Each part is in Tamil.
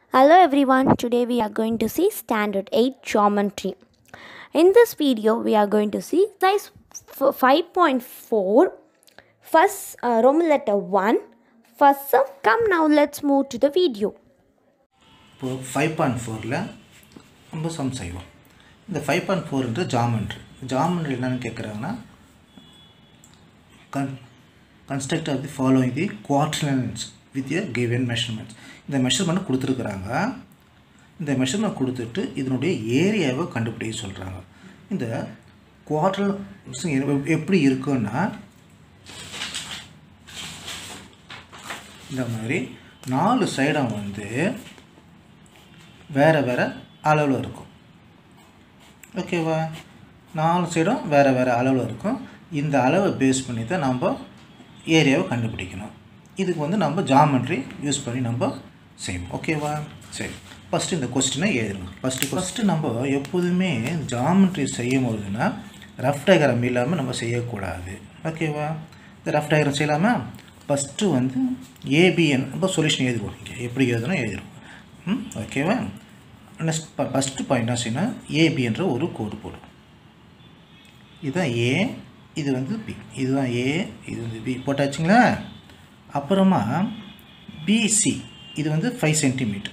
Hello everyone, today we are going to see standard 8 geometry. In this video, we are going to see size f- 5.4, first uh, Roman letter 1, first sum. Come now, let's move to the video. இப்போ ஃபைவ் பாயிண்ட் ஃபோரில் நம்ம சம் செய்வோம் இந்த ஃபைவ் பாயிண்ட் ஃபோர்ன்ற ஜாமெண்ட்ரி ஜாமெண்ட்ரி என்னென்னு கேட்குறாங்கன்னா கன் construct of the following the quadrilaterals with a given measurements இந்த மெஷர்மெண்ட் கொடுத்துருக்குறாங்க இந்த மெஷர்மெண்ட் கொடுத்துட்டு இதனுடைய ஏரியாவை கண்டுபிடிக்க சொல்கிறாங்க இந்த குவார்டர் எப்படி இருக்குன்னா இந்த மாதிரி நாலு சைடம் வந்து வேறு வேறு அளவில் இருக்கும் ஓகேவா நாலு சைடும் வேறு வேறு அளவில் இருக்கும் இந்த அளவை பேஸ் பண்ணி தான் நம்ம ஏரியாவை கண்டுபிடிக்கணும் இதுக்கு வந்து நம்ம ஜாமெண்ட்ரி யூஸ் பண்ணி நம்ம செய்வோம் ஓகேவா சரி ஃபஸ்ட்டு இந்த கொஸ்டினை எழுதுங்க ஃபஸ்ட்டு ஃபஸ்ட்டு நம்ம எப்போதுமே ஜாமெண்ட்ரி செய்யும் போதுன்னா ரஃப் டயக்ராம் இல்லாமல் நம்ம செய்யக்கூடாது ஓகேவா இந்த ரஃப் டயக்ராம் செய்யலாமா ஃபஸ்ட்டு வந்து ஏபிஎன் நம்ம சொல்யூஷன் எழுதுவோம் இங்கே எப்படி எழுதணும் எழுதிடுவோம் ம் ஓகேவா நெக்ஸ்ட் ஃபஸ்ட்டு பாயிண்ட் என்ன செய்யணும் ஏபின்ற ஒரு கோடு போடும் இதுதான் ஏ இது வந்து பி இதுதான் ஏ இது வந்து பி போட்டாச்சுங்களா அப்புறமா பிசி இது வந்து ஃபைவ் சென்டிமீட்டர்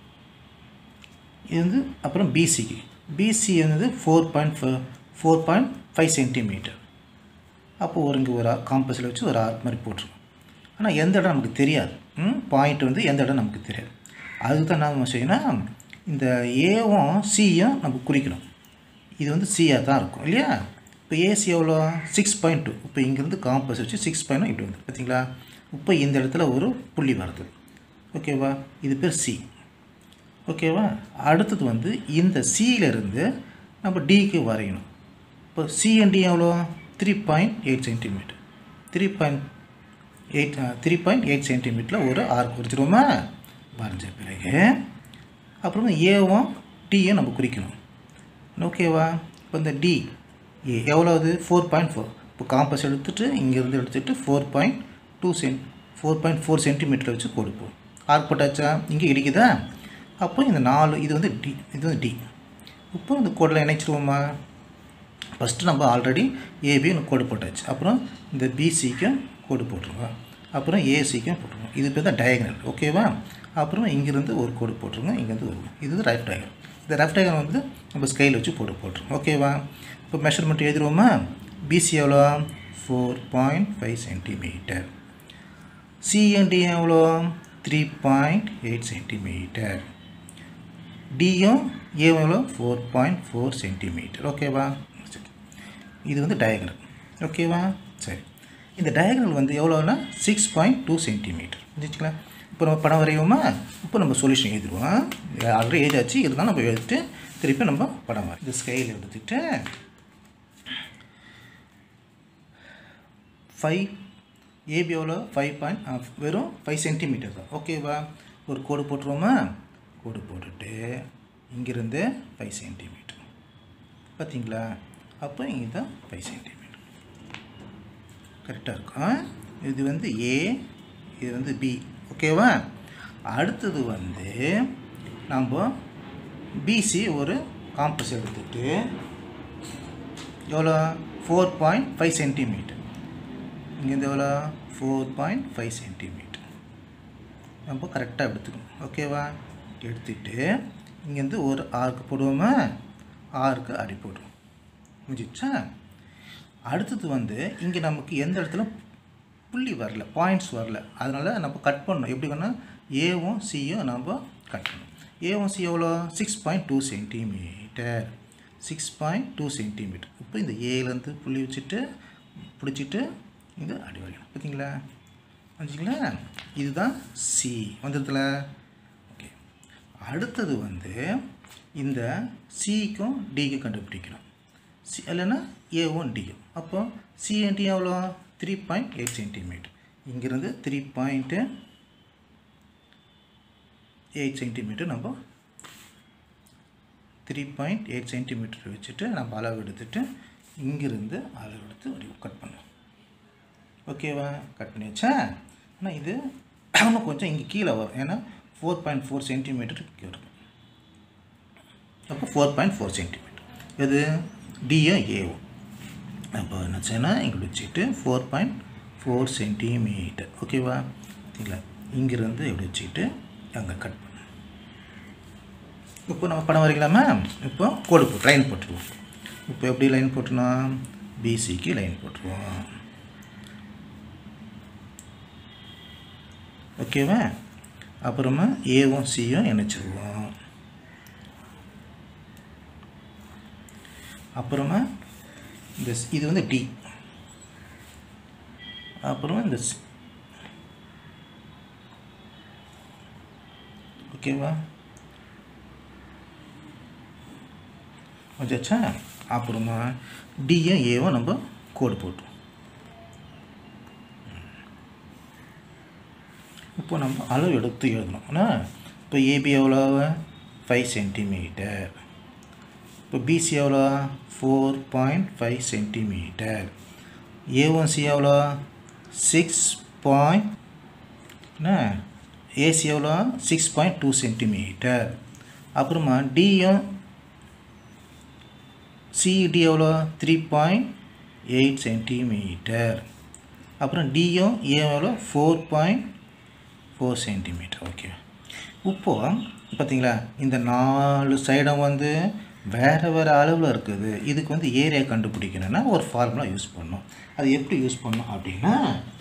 இது வந்து அப்புறம் பிசிக்கு பிசி வந்து four point four point five centimetre அப்போது ஒரு இங்கே ஒரு காம்பஸில் வச்சு ஒரு ஆர்க் மாதிரி போட்டிருக்கோம் ஆனால் எந்த இடம் நமக்கு தெரியாது பாயிண்ட் வந்து எந்த இடம் நமக்கு தெரியாது அதுக்கு தான் என்ன செய்யணும் இந்த ஏவும் சியும் நம்ம குறிக்கணும் இது வந்து சியாக தான் இருக்கும் இல்லையா இப்போ ஏசி எவ்வளோ சிக்ஸ் பாயிண்ட் டூ இப்போ இங்கேருந்து காம்பஸ் வச்சு சிக்ஸ் பாயிண்ட் இப்படி வந்து பார்த்தீங்களா இப்போ இந்த இடத்துல ஒரு புள்ளி வருது ஓகேவா இது பேர் சி ஓகேவா அடுத்தது வந்து இந்த சியிலேருந்து நம்ம டிக்கு வரையணும் இப்போ சி அண்ட் டி எவ்வளோ three point eight centimetre three point eight three point eight சென்டிமீட்டரில் ஒரு ஆர்க் குறிச்சிடுவோமா வரைஞ்ச பிறகு அப்புறமா ஏவும் டியும் நம்ம குறிக்கணும் ஓகேவா இப்போ இந்த டி ஏ எவ்வளோது ஃபோர் பாயிண்ட் ஃபோர் இப்போ காம்பஸ் எடுத்துகிட்டு இங்கேருந்து எடுத்துகிட்டு four point two cent four point four centimetre வச்சு கொடுப்போம் ஆர்க் போட்டாச்சா இங்கே இடிக்குதா அப்போ இந்த நாலு இது வந்து டி இது வந்து டி இப்போ இந்த கோடில் இணைச்சிருவோமா ஃபஸ்ட்டு நம்ம ஆல்ரெடி ஏபின்னு கோடு போட்டாச்சு அப்புறம் இந்த பிசிக்கும் கோடு போட்டுருவோம் அப்புறம் ஏசிக்கும் போட்டுருவோம் இது பேர் தான் டயக்னல் ஓகேவா அப்புறம் இங்கேருந்து ஒரு கோடு போட்டுருங்க இங்கேருந்து ஒரு இது ரைட் டயக்ராம் இந்த லெஃப்ட் டயக்ராம் வந்து நம்ம ஸ்கைல் வச்சு போட்டு போட்டுருவோம் ஓகேவா இப்போ மெஷர்மெண்ட் எழுதிடுவோமா பிசி எவ்வளோ four point five centimetre C and D எவ்வளோ த்ரீ பாயிண்ட் எயிட் சென்டிமீட்டர் டியும் ஏ எவ்வளோ ஃபோர் பாயிண்ட் ஃபோர் சென்டிமீட்டர் ஓகேவா சரி இது வந்து டயக்னல் ஓகேவா சரி இந்த டயக்னல் வந்து எவ்வளோனா சிக்ஸ் பாயிண்ட் டூ சென்டிமீட்டர் புரிஞ்சுக்கலாம் இப்போ நம்ம படம் வரைவோமா இப்போ நம்ம சொல்யூஷன் எழுதிடுவோம் ஆல்ரெடி எழுதாச்சு இருந்தாலும் நம்ம எழுதிட்டு திருப்பி நம்ம படம் வரையும் இந்த ஸ்கைல் எடுத்துகிட்டு ஃபைவ் ஏபி எவ்வளோ ஃபைவ் பாயிண்ட் வெறும் ஃபைவ் சென்டிமீட்டர் தான் ஓகேவா ஒரு கோடு போட்டுருவோமா கோடு போட்டுட்டு இங்கேருந்து ஃபைவ் சென்டிமீட்டர் பார்த்தீங்களா அப்போ இங்கே தான் ஃபைவ் சென்டிமீட்டர் கரெக்டாக இருக்கும் இது வந்து ஏ இது வந்து பி ஓகேவா அடுத்தது வந்து நம்ம பிசி ஒரு காம்பஸ் எடுத்துட்டு எவ்வளோ ஃபோர் பாயிண்ட் ஃபைவ் சென்டிமீட்டர் இங்கேருந்து எவ்வளோ ஃபோர் பாயிண்ட் ஃபைவ் சென்டிமீட்டர் நம்ம கரெக்டாக எடுத்துக்கணும் ஓகேவா எடுத்துட்டு இங்கேருந்து ஒரு ஆர்க்கு போடுவோமா ஆர்க்கு அடி போடுவோம் முடிஞ்சிச்சா அடுத்தது வந்து இங்கே நமக்கு எந்த இடத்துல புள்ளி வரல பாயிண்ட்ஸ் வரல அதனால் நம்ம கட் பண்ணணும் எப்படி வேணால் ஏவும் சியும் நம்ம கட் பண்ணணும் ஏவும் சி எவ்வளோ six point two centimetre six point two centimetre இப்போ இந்த ஏலேருந்து புள்ளி வச்சுட்டு பிடிச்சிட்டு இங்கே அடி வரையணும் பார்த்தீங்களா வந்துச்சிங்களா இதுதான் சி வந்துடுதுல ஓகே அடுத்தது வந்து இந்த சிக்கும் டிக்கும் கண்டுபிடிக்கணும் சி இல்லைன்னா ஏவும் டியும் அப்போ சிஎன்டி எவ்வளோ த்ரீ பாயிண்ட் எயிட் சென்டிமீட்டர் இங்கேருந்து த்ரீ பாயிண்ட்டு எயிட் சென்டிமீட்டர் நம்ம த்ரீ பாயிண்ட் எயிட் சென்டிமீட்டர் வச்சுட்டு நம்ம அளவு எடுத்துட்டு இங்கேருந்து அளவு எடுத்து கட் பண்ணுவோம் ஓகேவா கட் பண்ணியாச்சா ஆனால் இது இன்னும் கொஞ்சம் இங்கே கீழே வரும் ஏன்னா ஃபோர் பாயிண்ட் ஃபோர் சென்டிமீட்டர் இங்கே இருக்கும் அப்போ ஃபோர் பாயிண்ட் ஃபோர் சென்டிமீட்டர் இது டியும் ஏவும் அப்போ என்ன செய்யணும் இங்கே வச்சுக்கிட்டு ஃபோர் பாயிண்ட் ஃபோர் சென்டிமீட்டர் ஓகேவா இல்லை இங்கேருந்து இப்படி வச்சுக்கிட்டு அங்கே கட் பண்ணு இப்போ நம்ம படம் வரைக்கலாமா இப்போ கோடு போட்டு லைன் போட்டுருவோம் இப்போ எப்படி லைன் போட்டுருவோம் பிசிக்கு லைன் போட்டுருவோம் ஓகேவா அப்புறமா ஏவும் சியும் இணைச்சிருவோம் அப்புறமா இந்த ஸ்- இது வந்து டி அப்புறமா இந்த ஸ்- ஓகேவா வச்சாச்சா அப்புறமா டியும் ஏவும் நம்ம கோடு போட்டோம் இப்போ நம்ம அளவு எடுத்து எழுதணும் என்ன இப்போ ஏபி எவ்வளோ ஃபைவ் சென்டிமீட்டர் இப்போ பிசி எவ்வளோ ஃபோர் பாயிண்ட் ஃபைவ் சென்டிமீட்டர் ஏஒன்சி எவ்வளோ சிக்ஸ் பாயிண்ட் என்ன ஏசி எவ்வளோ சிக்ஸ் பாயிண்ட் டூ சென்டிமீட்டர் அப்புறமா டியும் சிடி எவ்வளோ த்ரீ பாயிண்ட் எயிட் சென்டிமீட்டர் அப்புறம் டியும் ஏ எவ்வளோ four point four centimetre okay இப்போ பார்த்தீங்களா இந்த நாலு சைடும் வந்து வேறு வேறு அளவில் இருக்குது இதுக்கு வந்து ஏரியா கண்டுபிடிக்கணும்னா ஒரு ஃபார்முலா யூஸ் பண்ணணும் அது எப்படி யூஸ் பண்ணணும் அப்படின்னா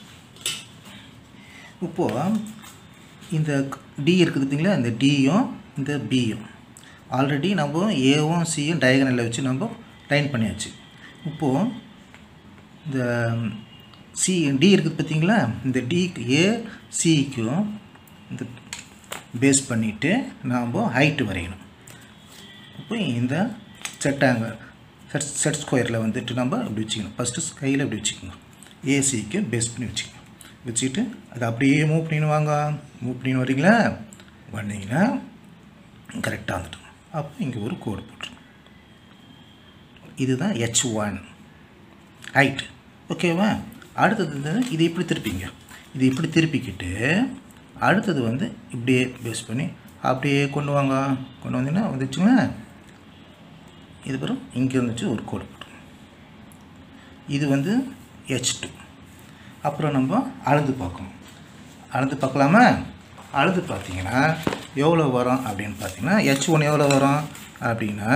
இப்போது இந்த டி இருக்குது பார்த்தீங்களா இந்த டியும் இந்த பியும் ஆல்ரெடி நம்ம ஏவும் சியும் டயகனலில் வச்சு நம்ம லைன் பண்ணியாச்சு இப்போது இந்த சி டி இருக்குது பார்த்தீங்களா இந்த டிக்கு ஏ சிக்கும் இந்த பேஸ் பண்ணிவிட்டு நாம் ஹைட்டு வரையணும் இப்போ இந்த செட்டாங்க செட் செட் ஸ்கொயரில் வந்துட்டு நம்ம இப்படி வச்சுக்கணும் ஃபஸ்ட்டு கையில் இப்படி வச்சுக்கணும் ஏசிக்கு பேஸ் பண்ணி வச்சுக்கணும் வச்சுக்கிட்டு அதை அப்படியே மூவ் பண்ணின்னு வாங்க மூவ் பண்ணின்னு வரீங்களா வந்தீங்கன்னா கரெக்டாக வந்துட்டோம் அப்போ இங்கே ஒரு கோடு போட்டுருங்க இதுதான் ஹெச் ஒன் ஹைட் ஓகேவா அடுத்தது வந்து இது இப்படி திருப்பிங்க இது இப்படி திருப்பிக்கிட்டு அடுத்தது வந்து இப்படியே பேஸ் பண்ணி அப்படியே கொண்டு வாங்க கொண்டு வந்தீங்கன்னா வந்துச்சுங்க இது பிறகு இங்கே இருந்துச்சு ஒரு கோடு போட்டுருங்க இது வந்து ஹெச் டூ அப்புறம் நம்ம அளந்து பார்க்கணும் அளந்து பார்க்கலாமா அளந்து பார்த்தீங்கன்னா எவ்வளோ வரும் அப்படின்னு பார்த்தீங்கன்னா ஹெச் ஒன் எவ்வளோ வரும் அப்படின்னா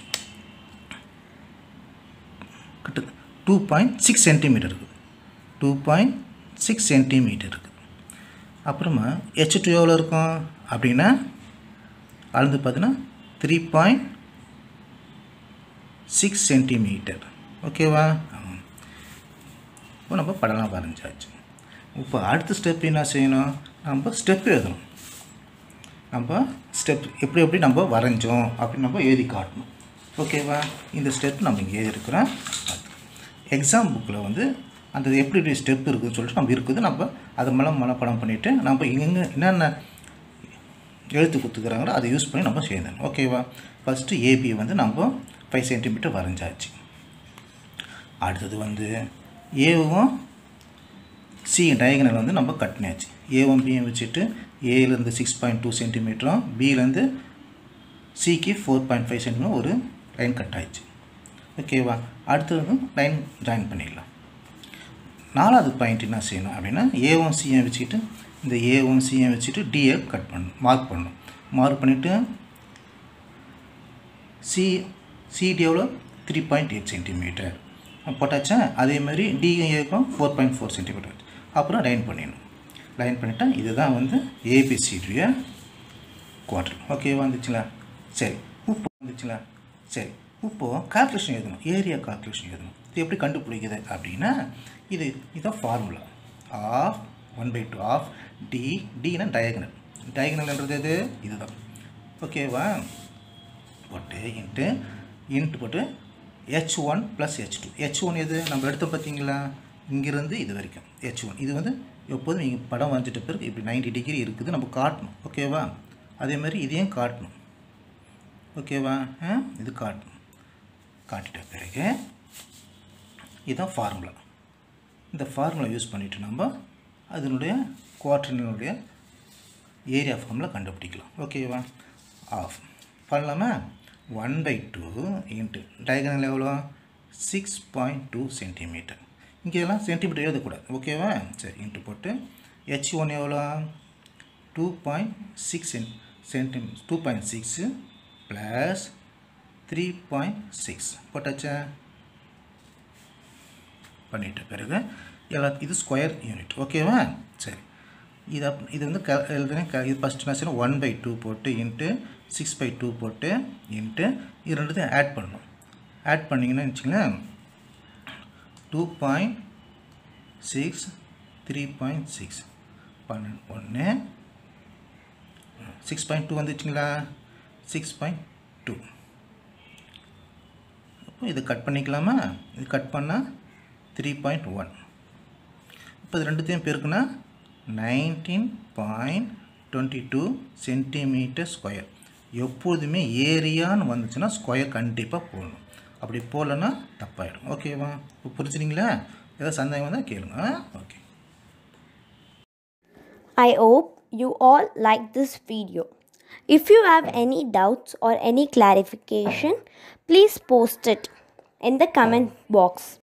கிட்ட டூ பாயிண்ட் சிக்ஸ் சென்டிமீட்டர் இருக்குது டூ பாயிண்ட் சிக்ஸ் சென்டிமீட்டர் இருக்குது அப்புறமா ஹெச் டூ எவ்வளோ இருக்கும் அப்படின்னா அளந்து பார்த்தீங்கன்னா த்ரீ பாயிண்ட் சிக்ஸ் சென்டிமீட்டர் ஓகேவா ஆமாம். இப்போ நம்ம படம்லாம் வரைஞ்சாச்சு இப்போ அடுத்த ஸ்டெப் என்ன செய்யணும் நம்ம ஸ்டெப் எழுதணும் நம்ம ஸ்டெப் எப்படி எப்படி நம்ம வரைஞ்சோம் அப்படின்னு நம்ம எழுதி காட்டணும் ஓகேவா இந்த ஸ்டெப் நம்ம இங்கே எழுதியிருக்கிறோம் எக்ஸாம் புக்கில் வந்து அந்த எப்படி எப்படி ஸ்டெப் இருக்குதுன்னு சொல்லிட்டு நம்ம இருக்குது நம்ம அதை மேலே மனப்படம் பண்ணிவிட்டு நம்ம எங்கே என்னென்ன எழுத்து கொடுத்துக்கிறாங்களோ அதை யூஸ் பண்ணி நம்ம செய்யணும் ஓகேவா ஃபஸ்ட்டு ஏபி வந்து நம்ம ஃபைவ் சென்டிமீட்டர் வரைஞ்சாச்சு அடுத்தது வந்து ஏவும் சி டயகனல் வந்து நம்ம கட்டினாச்சு ஏவும் பியும் வச்சுட்டு ஏலேருந்து சிக்ஸ் பாயிண்ட் டூ சென்டிமீட்டரும் பிலேருந்து சிக்கு ஃபோர் பாயிண்ட் ஃபைவ் சென்டிமீட்டர் ஒரு லைன் கட் ஆயிடுச்சு ஓகேவா அடுத்தது லைன் ஜாயின் பண்ணிடலாம் நாலாவது பாயிண்ட் என்ன செய்யணும் அப்படின்னா ஏவும் சியும் வச்சுக்கிட்டு இந்த ஏவும் சியும் வச்சுட்டு டியை கட் பண்ணணும் மார்க் பண்ணணும் மார்க் பண்ணிவிட்டு சி சிடி எவ்வளோ த்ரீ பாயிண்ட் எயிட் சென்டிமீட்டர் போட்டாச்சா அதே மாதிரி டியும் ஏக்கும் ஃபோர் பாயிண்ட் ஃபோர் சென்டிமீட்டர் அப்புறம் லைன் பண்ணிடணும் லைன் பண்ணிட்டா இதுதான் வந்து ஏபிசிடிய குவார்டர் ஓகே வந்துச்சுங்களா சரி உப்பு வந்துச்சுங்களா சரி இப்போது கால்குலேஷன் எழுதணும் ஏரியா கால்குலேஷன் எழுதணும் இது எப்படி கண்டுபிடிக்குது அப்படின்னா இது இதுதான் formula of one by two of D டினா டயகனல் டயகனல்ன்றது எது இதுதான் ஓகேவா போட்டு இன்ட்டு இன்ட்டு போட்டு H one plus H two H one எது நம்ம எடுத்த பார்த்தீங்களா இங்கிருந்து இது வரைக்கும் ஹெச் ஒன் இது வந்து எப்போதும் நீங்கள் படம் வரைஞ்சிட்ட பிறகு இப்படி 90 டிகிரி இருக்குது நம்ம காட்டணும் ஓகேவா அதே மாதிரி இதையும் காட்டணும் ஓகேவா ஆ இது காட்டணும் காட்டிட்ட பிறகு இதுதான் ஃபார்முலா இந்த ஃபார்முலா யூஸ் பண்ணிவிட்டு நம்ம அதனுடைய குவார்டர்னுடைய ஏரியா ஃபார்மில் கண்டுபிடிக்கலாம் ஓகேவா ஆஃப் பண்ணலாமா one by two into diagonal எவ்வளோ சிக்ஸ் பாயிண்ட் டூ சென்டிமீட்டர் இங்கெல்லாம் சென்டிமீட்டர் எழுதக்கூடாது ஓகேவா சரி இன்ட்டு போட்டு ஹெச் ஒன் எவ்வளோ two point six cent centi two point six plus three point six போட்டாச்சா பண்ணிட்ட பிறகு எல்லா இது ஸ்கொயர் யூனிட் ஓகேவா சரி இது அப் இது வந்து க எழுதுனேன் க இது ஃபஸ்ட் நான் ஒன் பை டூ போட்டு இன்ட்டு சிக்ஸ் பை டூ போட்டு இன்ட்டு இது ரெண்டுத்தையும் ஆட் பண்ணணும் ஆட் பண்ணிங்கன்னா வச்சுங்களேன் two point six three point six பன்னெண்டு ஒன்று சிக்ஸ் பாயிண்ட் டூ வந்துச்சுங்களா சிக்ஸ் பாயிண்ட் டூ அப்போ இதை கட் பண்ணிக்கலாமா இது கட் பண்ணால் த்ரீ பாயிண்ட் ஒன் இப்போ இது ரெண்டுத்தையும் பெருக்குனா nineteen point twenty two centimetre square எப்போதுமே ஏரியான்னு வந்துச்சுன்னா ஸ்கொயர் கண்டிப்பாக போடணும் அப்படி போடலன்னா தப்பாயிடும் ஓகேவா இப்போ புரிஞ்சுனீங்களா ஏதாவது சந்தேகம் வந்தால் கேளுங்க okay I hope you all like this video. If you have any doubts or any clarification, please post it in the comment box.